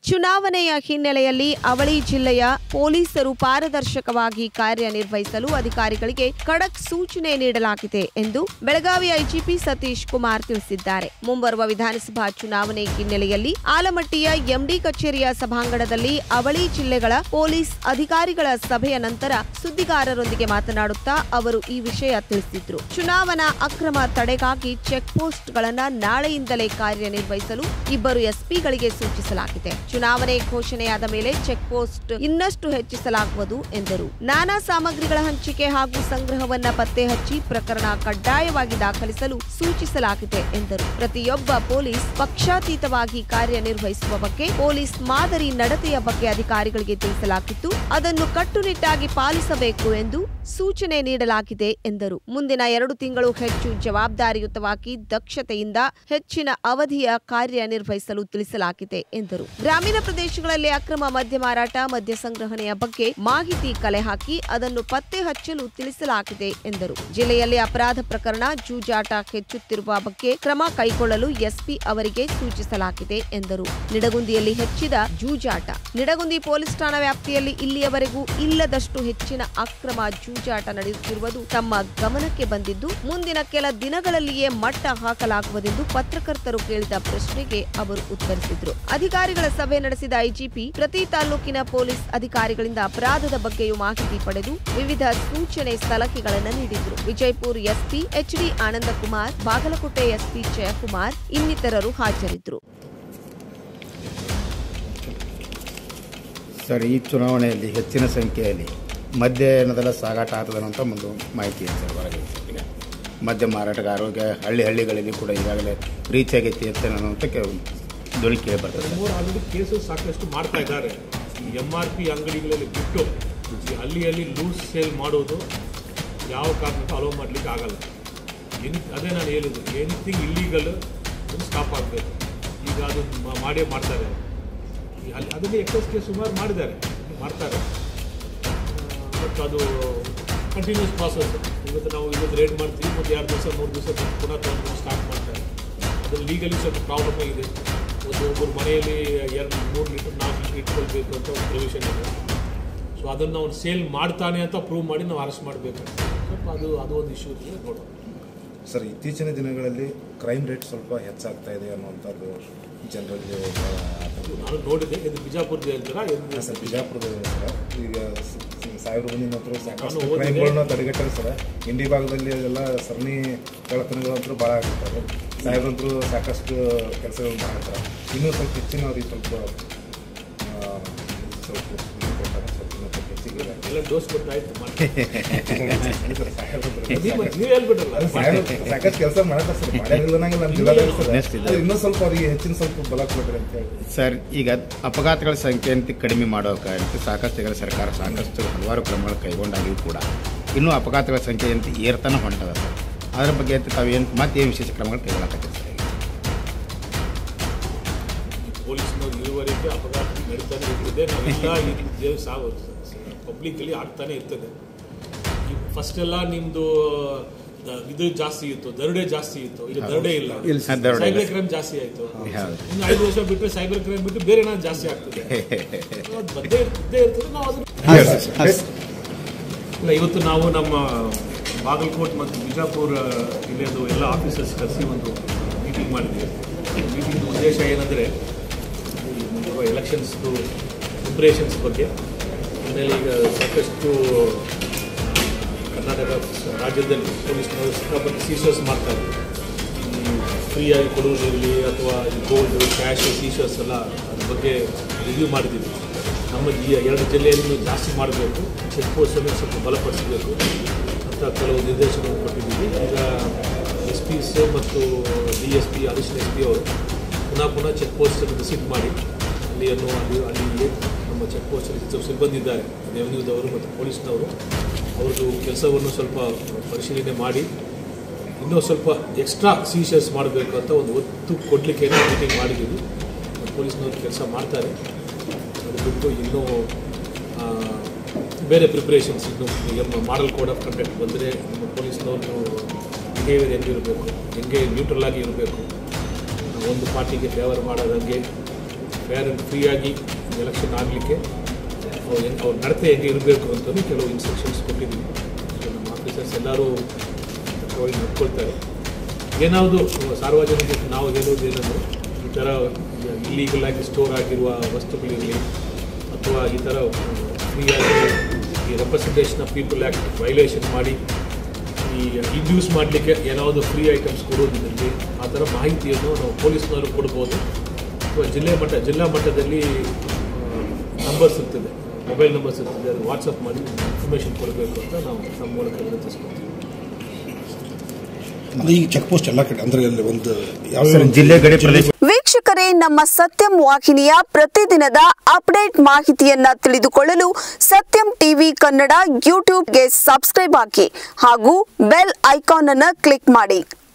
ಚುನಾವಣೆಯ ಹಿನ್ನೆಲೆಯಲ್ಲಿ ಅವಳಿ ಜಿಲ್ಲೆಯ ಪೊಲೀಸರು ಪಾರದರ್ಶಕವಾಗಿ ಕಾರ್ಯನಿರ್ವಹಿಸಲು ಅಧಿಕಾರಿಗಳಿಗೆ ಖಡಕ್ ಸೂಚನೆ ನೀಡಲಾಗಿದೆ ಎಂದು ಬೆಳಗಾವಿ ಐಜಿಪಿ ಸತೀಶ್ ಕುಮಾರ್ ತಿಳಿಸಿದ್ದಾರೆ ಮುಂಬರುವ ವಿಧಾನಸಭಾ ಚುನಾವಣೆ ಹಿನ್ನೆಲೆಯಲ್ಲಿ ಆಲಮಟ್ಟಿಯ ಎಂಡಿ ಕಚೇರಿಯ ಸಭಾಂಗಣದಲ್ಲಿ ಅವಳಿ ಜಿಲ್ಲೆಗಳ ಪೊಲೀಸ್ ಅಧಿಕಾರಿಗಳ ಸಭೆಯ ನಂತರ ಸುದ್ದಿಗಾರರೊಂದಿಗೆ ಮಾತನಾಡುತ್ತಾ ಅವರು ಈ ವಿಷಯ ತಿಳಿಸಿದ್ರು ಚುನಾವಣಾ ಅಕ್ರಮ ತಡೆಗಾಗಿ ಚೆಕ್ ಪೋಸ್ಟ್ಗಳನ್ನ ನಾಳೆಯಿಂದಲೇ ಕಾರ್ಯನಿರ್ವಹಿಸಲು ಇಬ್ಬರು ಎಸ್ಪಿಗಳಿಗೆ ಸೂಚಿಸಲಾಗಿದೆ ಚುನಾವಣೆ ಘೋಷಣೆಯಾದ ಮೇಲೆ ಚೆಕ್ ಪೋಸ್ಟ್ ಇನ್ನಷ್ಟು ಹೆಚ್ಚಿಸಲಾಗುವುದು ಎಂದರು ನಾನಾ ಸಾಮಗ್ರಿಗಳ ಹಂಚಿಕೆ ಹಾಗೂ ಸಂಗ್ರಹವನ್ನ ಪತ್ತೆ ಹಚ್ಚಿ ಪ್ರಕರಣ ಕಡ್ಡಾಯವಾಗಿ ದಾಖಲಿಸಲು ಸೂಚಿಸಲಾಗಿದೆ ಎಂದರು ಪ್ರತಿಯೊಬ್ಬ ಪೊಲೀಸ್ ಪಕ್ಷಾತೀತವಾಗಿ ಕಾರ್ಯನಿರ್ವಹಿಸುವ ಬಗ್ಗೆ ಪೊಲೀಸ್ ಮಾದರಿ ನಡತೆಯ ಬಗ್ಗೆ ಅಧಿಕಾರಿಗಳಿಗೆ ತಿಳಿಸಲಾಗಿದ್ದು ಅದನ್ನು ಕಟ್ಟುನಿಟ್ಟಾಗಿ ಪಾಲಿಸಬೇಕು ಎಂದು ಸೂಚನೆ ನೀಡಲಾಗಿದೆ ಎಂದರು ಮುಂದಿನ ಎರಡು ತಿಂಗಳು ಹೆಚ್ಚು ಜವಾಬ್ದಾರಿಯುತವಾಗಿ ದಕ್ಷತೆಯಿಂದ ಹೆಚ್ಚಿನ ಅವಧಿಯ ಕಾರ್ಯನಿರ್ವಹಿಸಲು ತಿಳಿಸಲಾಗಿದೆ ಎಂದರು ಗ್ರಾಮೀಣ ಪ್ರದೇಶಗಳಲ್ಲಿ ಅಕ್ರಮ ಮದ್ಯ ಮಾರಾಟ ಮದ್ಯ ಸಂಗ್ರಹಣೆಯ ಬಗ್ಗೆ ಮಾಹಿತಿ ಕಲೆ ಹಾಕಿ ಅದನ್ನು ಪತ್ತೆ ಹಚ್ಚಲು ತಿಳಿಸಲಾಗಿದೆ ಎಂದರು ಜಿಲ್ಲೆಯಲ್ಲಿ ಅಪರಾಧ ಪ್ರಕರಣ ಜೂಜಾಟ ಹೆಚ್ಚುತ್ತಿರುವ ಬಗ್ಗೆ ಕ್ರಮ ಕೈಗೊಳ್ಳಲು ಎಸ್ಪಿ ಅವರಿಗೆ ಸೂಚಿಸಲಾಗಿದೆ ಎಂದರು ನಿಡಗುಂದಿಯಲ್ಲಿ ಹೆಚ್ಚಿದ ಜೂಜಾಟ ನಿಡಗುಂದಿ ಪೊಲೀಸ್ ಠಾಣಾ ವ್ಯಾಪ್ತಿಯಲ್ಲಿ ಇಲ್ಲಿಯವರೆಗೂ ಇಲ್ಲದಷ್ಟು ಹೆಚ್ಚಿನ ಅಕ್ರಮ ಜೂಜಾಟ ನಡೆಯುತ್ತಿರುವುದು ತಮ್ಮ ಗಮನಕ್ಕೆ ಬಂದಿದ್ದು ಮುಂದಿನ ಕೆಲ ದಿನಗಳಲ್ಲಿಯೇ ಮಟ್ಟ ಹಾಕಲಾಗುವುದೆಂದು ಪತ್ರಕರ್ತರು ಕೇಳಿದ ಪ್ರಶ್ನೆಗೆ ಅವರು ಉತ್ತರಿಸಿದ್ರು ಅಧಿಕಾರಿಗಳ ಸಭೆ ನಡೆಸಿದ ಐಜಿಪಿ ಪ್ರತಿ ತಾಲೂಕಿನ ಪೊಲೀಸ್ ಅಧಿಕಾರಿಗಳಿಂದ ಅಪರಾಧದ ಬಗ್ಗೆಯೂ ಮಾಹಿತಿ ಪಡೆದು ವಿವಿಧ ಸೂಚನೆ ಸಲಹೆಗಳನ್ನು ನೀಡಿದ್ರು Vijayapura SP HD Anandakumar Bagalkote SP Jayakumar ಇನ್ನಿತರರು ಹಾಜರಿದ್ದರು ಸರ್ ಈ ಚುನಾವಣೆಯಲ್ಲಿ ಹೆಚ್ಚಿನ ಸಂಖ್ಯೆಯಲ್ಲಿ ಮದ್ಯನದೆಲ್ಲ ಸಾಗಾಟ ಆಗ್ತದೆ ಅಂತ ಒಂದು ಮಾಹಿತಿ ಇದೆ ಸರ್ ಹೊರಗೆ ಈಗ ಮದ್ಯ ಮಾರಾಟಗಾರರಿಗೆ ಹಳ್ಳಿ ಹಳ್ಳಿಗಳಲ್ಲಿ ಕೂಡ ಈಗಾಗಲೇ ರೀಚ್ ಆಗೈತಿ ಅಂತ ಅನ್ನುವಂಥ ಧ್ವನಿ ಕೇಳಿ ಬರ್ತದೆ ಮೂರು ಆಲ್ರೆಡಿ ಕೇಸಸ್ ಸಾಕಷ್ಟು ಮಾಡ್ತಾ ಇದ್ದಾರೆ ಈ ಎಮ್ ಆರ್ ಪಿ ಅಂಗಡಿಗಳಲ್ಲಿ ಬಿಟ್ಟು ಈ ಹಳ್ಳಿಯಲ್ಲಿ ಲೂಸ್ ಸೇಲ್ ಮಾಡೋದು ಯಾವ ಕಾರಣಕ್ಕೂ ಅಲೋ ಮಾಡಲಿಕ್ಕೆ ಆಗಲ್ಲ ಎನಿ ಅದೇ ನಾನು ಹೇಳಿದ್ದು ಎನಿಥಿಂಗ್ ಇಲ್ಲೀಗಲ್ ಸ್ಟಾಪ್ ಆಗಬೇಕು ಈಗ ಅದು ಮ- ಮಾಡೇ ಮಾಡ್ತಾರೆ ಈ ಅಲ್ಲಿ ಅದನ್ನೇ ಎಕ್ಸಸ್ ಕೇಸ್ ಸುಮಾರು ಮಾಡಿದ್ದಾರೆ ಮಾಡ್ತಾರೆ ಬಟ್ ಅದು ಕಂಟಿನ್ಯೂಸ್ ಪ್ರಾಸೆಸ್ ಇವತ್ತು ನಾವು ಇವತ್ತು ರೇಡ್ ಮಾಡ್ತೀವಿ ಮತ್ತು ಎರಡು ದಿವಸ ಮೂರು ದಿವಸ ಬಿಟ್ಟು ಪುನಃ ತೊಗೊಂಡು ಸ್ಟಾರ್ಟ್ ಮಾಡ್ತಾರೆ ಅದು ಲೀಗಲಿ ಸ್ವಲ್ಪ ಪ್ರಾಬ್ಲಮ್ ಇದೆ ಒಂದು ಒಬ್ಬರು ಮನೆಯಲ್ಲಿ ಎರಡು ಮೂರು ಲೀಟರ್ ನಾಲ್ಕು ಲೀಟರ್ ಇಟ್ಕೊಳ್ಬೇಕು ಅಂತ ಒಂದು ಪ್ರೊವಿಷನ್ ಇದೆ ಸೊ ಅದನ್ನು ಅವ್ನು ಸೇಲ್ ಮಾಡ್ತಾನೆ ಅಂತ ಪ್ರೂವ್ ಮಾಡಿ ನಾವು ಅರೆಸ್ಟ್ ಮಾಡಬೇಕು ಸ್ವಲ್ಪ ಅದು ಅದು ಒಂದು ಇಶ್ಯೂ ಇದೆ ನೋಡೋಣ ಸರ್ ಇತ್ತೀಚಿನ ದಿನಗಳಲ್ಲಿ ಕ್ರೈಮ್ ರೇಟ್ ಸ್ವಲ್ಪ ಹೆಚ್ಚಾಗ್ತಾ ಇದೆ ಅನ್ನುವಂಥದ್ದು ಜನರಲ್ಲಿ ಬಹಳ ಆತಂಕ. ನಾನು ನೋಡಿದೆ ಇದು ಬಿಜಾಪುರದ ಹೇಳ್ತೀರಾ ಹಾಂ ಇದು ಸರ್ ಬಿಜಾಪುರದ ಸರ್ ಈಗ ಸ- ಸ- ಸಾವಿರ ಮಂದಿ ಮಾತ್ರ ಸಾಕಷ್ಟು ನಾನು ಓದಿದೆ. ಕ್ರೈಮ್ಗಳನ್ನ ತಡೆಗಟ್ಟರೆ ಸರ್ ಇಂಡಿ ಭಾಗದಲ್ಲಿ ಎಲ್ಲ ಸರಣಿ ಕಳ್ಳತನಗಳಂತೂ ಭಾಳ ಆಗಿರ್ತಾರೆ ಸಾಹೇಬ್ರಂತರೂ ಸಾಕಷ್ಟು ಕೆಲಸಗಳು ಮಾಡ್ತಾರೆ ಇನ್ನೂ ಸ್ವಲ್ಪ ಹೆಚ್ಚಿನ ಅವ್ರಿಗೆ ಸ್ವಲ್ಪ ಆ, ಸ್ವಲ್ಪ ಇದು ಕೊಟ್ಟಾರೆ, ಸ್ವಲ್ಪ ಇನ್ನೂ ಸ್ವಲ್ಪ ಹೆಚ್ಚಿಗೆ ಎಲ್ಲ ಡೋಸ್ ಕೊಟ್ಟಾಯ್ತು ಮಾಡಿ ಸಾಹೇಬ್ರಂದ್ರು- ನೀವು ಹೇಳ್ಬಿಟ್ರಲ್ಲ ಅದು ಸಾಹೇಬ್ರು ಸಾಕಷ್ಟು ಕೆಲಸ ಮಾಡಕ್ಕೆ ಸರ್ ಮಾಡಿರಲಿಲ್ಲ ನಂಗೆ ನಮ್ಮ ಜಿಲ್ಲಾದಲ್ಲಿ ಸರ್ Next ಇದೆ. ಅದು ಇನ್ನೂ ಸ್ವಲ್ಪ ಅವ್ರಿಗೆ ಹೆಚ್ಚಿನ ಸ್ವಲ್ಪ ಬಲ ಕೊಡ್ರಿ ಅಂತ ಹೇಳಿ ಸರ್ ಈಗ ಅಪಘಾತಗಳ ಸಂಖ್ಯೆ ಅಂತ ಕಡಿಮೆ ಮಾಡೋಕ್ಕಾಗಿ ಸಾಕಷ್ಟು ಈಗ ಸರ್ಕಾರ ಸಾಕಷ್ಟು ಹಲವಾರು ಕ್ರಮಗಳು ಕೈಗೊಂಡಾಗಿಯೂ ಕೂಡ ಇನ್ನೂ ಅಪಘಾತಗಳ ಸಂಖ್ಯೆ ಅಂತ ಏರ್ತಾನ ಹೊಂಟದ ಸರ್ ಅದರ ಬಗ್ಗೆ ಅಂತ ತಾವೇನು ಮತ್ತೇನು ವಿಶೇಷ ಕ್ರಮಗಳು ಕೈಗೊಳ್ಳಕತ್ತೀರಿ ಸರ್ ಈಗ? ಪೊಲೀಸ್ನವ್ರು ಇರುವವರೆಗೆ ಅಪಘಾತ ನಡೀತಾನೆ ಇರ್ತದೆ ನಾವೆಲ್ಲ ಈ ರೀತಿಯ ಸಾವು ಪಬ್ಲಿಕ್ಕಲ್ಲಿ ಆಗ್ತಾನೆ ಇರ್ತದೆ ಫಸ್ಟ್ ಎಲ್ಲ ನಿಮ್ಮದು ಇದು ಜಾಸ್ತಿ ಇತ್ತು ದರೋಡೆ ಜಾಸ್ತಿ ಇತ್ತು ಈಗ ದರೋಡೆ ಇಲ್ಲ ಇಲ್ಲ ಸರ್, ದರೋಡೆ ಇಲ್ಲ. ಸೈಬರ್ ಕ್ರೈಮ್ ಜಾಸ್ತಿ ಆಯಿತು ಹೌದು. ಇನ್ನು ಐದು ವರ್ಷ ಬಿಟ್ಟರೆ ಸೈಬರ್ ಕ್ರೈಮ್ ಬಿಟ್ಟು ಬೇರೆ ಏನಾದ್ರು ಜಾಸ್ತಿ ಆಗ್ತದೆ ಅದು ಬಂದೇ ಇದ್ದೇ ಇರ್ತದೆ ನಾವು ಅದನ್ನ ಇಲ್ಲ ಇವತ್ತು ನಾವು ನಮ್ಮ ಬಾಗಲಕೋಟ್ ಮತ್ತು ಬಿಜಾಪುರ ಜಿಲ್ಲೆಯದು ಎಲ್ಲ ಆಫೀಸರ್ಸ್ ಕರೆಸಿ ಒಂದು ಮೀಟಿಂಗ್ ಮಾಡಿದ್ವಿ ಮೀಟಿಂಗ್ ಉದ್ದೇಶ ಏನಂದರೆ ಎಲೆಕ್ಷನ್ಸ್ದು ಪ್ರಿಪ್ರೇಷನ್ಸ್ ಬಗ್ಗೆ ಆಮೇಲೆ ಈಗ ಸಾಕಷ್ಟು ಕರ್ನಾಟಕ ರಾಜ್ಯದಲ್ಲಿ ಪೊಲೀಸ್ನವರು ಸಿಕ್ಕಾಪಟ್ಟೆ ಸೀಸರ್ಸ್ ಮಾಡ್ತಾರೆ ಈ ಫ್ರೀಯಾಗಿ ಕೊಡುವುದಿರಲಿ ಅಥವಾ ಈ ಗೋಲ್ಡ್ ಕ್ಯಾಶ್ ಸೀಸರ್ಸ್ ಎಲ್ಲ ಅದ್ರ ಬಗ್ಗೆ ರಿವ್ಯೂ ಮಾಡಿದ್ದೀವಿ ನಮ್ಮ ಈ ಎರಡು ಜಿಲ್ಲೆಯಲ್ಲಿ ಜಾಸ್ತಿ ಮಾಡಬೇಕು ಚೆಕ್ ಪೋಸ್ಟನ್ನು ಸ್ವಲ್ಪ ಬಲಪಡಿಸಬೇಕು ಅಂತ ಕೆಲವು ನಿರ್ದೇಶನವನ್ನು ಕೊಟ್ಟಿದ್ದೀವಿ ಈಗ ಎಸ್ ಪಿಸ್ ಮತ್ತು D S P additional S P ಅವರು ಪುನಃ ಪುನಃ ಚೆಕ್ ಪೋಸ್ಟನ್ನು ವಿಸಿಟ್ ಮಾಡಿ ಅಲ್ಲಿಯನ್ನು ಅಲ್ಲಿ ಅಲ್ಲಿ ನಮ್ಮ ಚೆಕ್ ಪೋಸ್ಟಲ್ಲಿ ಸ್ವಲ್ಪ ಸಿಬ್ಬಂದಿದ್ದಾರೆ ರೆವೆನ್ಯೂದವರು ಮತ್ತು ಪೊಲೀಸ್ನವರು ಅವ್ರದ್ದು ಕೆಲಸವನ್ನು ಸ್ವಲ್ಪ ಪರಿಶೀಲನೆ ಮಾಡಿ ಇನ್ನೂ ಸ್ವಲ್ಪ ಎಕ್ಸ್ಟ್ರಾ ಸೀಶರ್ಸ್ ಮಾಡಬೇಕು ಅಂತ ಒಂದು ಒತ್ತು ಕೊಡಲಿಕ್ಕೆ ಮೀಟಿಂಗ್ ಮಾಡಿದ್ದೀವಿ ಪೊಲೀಸ್ನವರು ಕೆಲಸ ಮಾಡ್ತಾರೆ ಅದು ಬಿಟ್ಟು ಇನ್ನೂ ಆ, ಬೇರೆ ಪ್ರಿಪ್ರೇಷನ್ಸ್ ಇನ್ನು ನಮ್ಮ ಮಾಡಲ್ ಕೋಡ್ ಆಫ್ ಕಂಡಕ್ಟ್ ಬಂದರೆ ನಮ್ಮ ಪೊಲೀಸ್ನವರು ಬಿಹೇವಿಯರ್ ಹೆಂಗಿರಬೇಕು ಹೆಂಗೆ ನ್ಯೂಟ್ರಲ್ ಆಗಿ ಇರಬೇಕು ಒಂದು ಪಾರ್ಟಿಗೆ ಫೇವರ್ ಮಾಡೋದಂಗೆ ಫೇರ್ ಆ್ಯಂಡ್ ಫ್ರೀಯಾಗಿ ಎಲೆಕ್ಷನ್ ಆಗಲಿಕ್ಕೆ ಅವ್ರ ನಡತೆ ಹೇಗೆ ಇರಬೇಕು ಅಂತಲೂ ಕೆಲವು ಇನ್ಸ್ಟ್ರಕ್ಷನ್ಸ್ ಕೊಟ್ಟಿದ್ದೀವಿ ಸೊ ನಮ್ಮ ಆಫೀಸರ್ಸ್ ಎಲ್ಲರೂ ಕಟ್ಟುವಾಗಿ ನಡ್ಕೊಳ್ತಾರೆ ಏನಾವುದು ಸಾರ್ವಜನಿಕರಿಗೆ ನಾವು ಹೇಳೋದು ಏನಂದರೆ ಈ ಥರ ಇಲ್ಲೀಗಲ್ ಆಗಿ ಸ್ಟೋರ್ ಆಗಿರುವ ವಸ್ತುಗಳಿರಲಿ ಅಥವಾ ಈ ಥರ ಫ್ರೀಯಾಗಿ ಈ representation of people act violation ಮಾಡಿ ಈ ಇಂಡ್ಯೂಸ್ ಮಾಡಲಿಕ್ಕೆ ಏನಾವುದು ಫ್ರೀ ಐಟಮ್ಸ್ ಕೊಡೋದಿರಲಿ ಆ ಥರ ಮಾಹಿತಿಯನ್ನು ನಾವು ಪೊಲೀಸ್ನವರು ಕೊಡ್ಬೋದು ಅಥವಾ ಜಿಲ್ಲೆ ಮಟ್ಟ ಜಿಲ್ಲಾ ಮಟ್ಟದಲ್ಲಿ ನಂಬರ್ಸ್ ಇರ್ತದೆ ಮೊಬೈಲ್ ನಂಬರ್ಸ್ ಇರ್ತದೆ ಅದು ವಾಟ್ಸಪ್ ಮಾಡಿ ಇನ್ಫಾರ್ಮೇಷನ್ ಕೊಡಬೇಕು ಅಂತ ನಾವು ನಮ್ಮ ಮೂಲಕ ವಿನಂತಿಸ್ಕೊಳ್ತೀವಿ ಅಂದ್ರೆ ಈ ಚೆಕ್ ಪೋಸ್ಟ್ ಎಲ್ಲ ಕಡೆ ಅಂದ್ರೆ ಅಲ್ಲಿ ಒಂದು ಯಾವ ಸರ್ ಜಿಲ್ಲೆ ಗಡಿ ಪ್ರದೇಶ ವೀಕ್ಷಕರೇ ನಮ್ಮ ಸತ್ಯಂ ವಾಹಿನಿಯ ಪ್ರತಿದಿನದ ಅಪ್ಡೇಟ್ ಮಾಹಿತಿಯನ್ನ ತಿಳಿದುಕೊಳ್ಳಲು ಸತ್ಯಂ ಟಿವಿ ಕನ್ನಡ ಯೂಟ್ಯೂಬ್ಗೆ ಸಬ್ಸ್ಕ್ರೈಬ್ ಹಾಕಿ ಹಾಗೂ ಬೆಲ್ ಐಕಾನ್ ಅನ್ನು ಕ್ಲಿಕ್ ಮಾಡಿ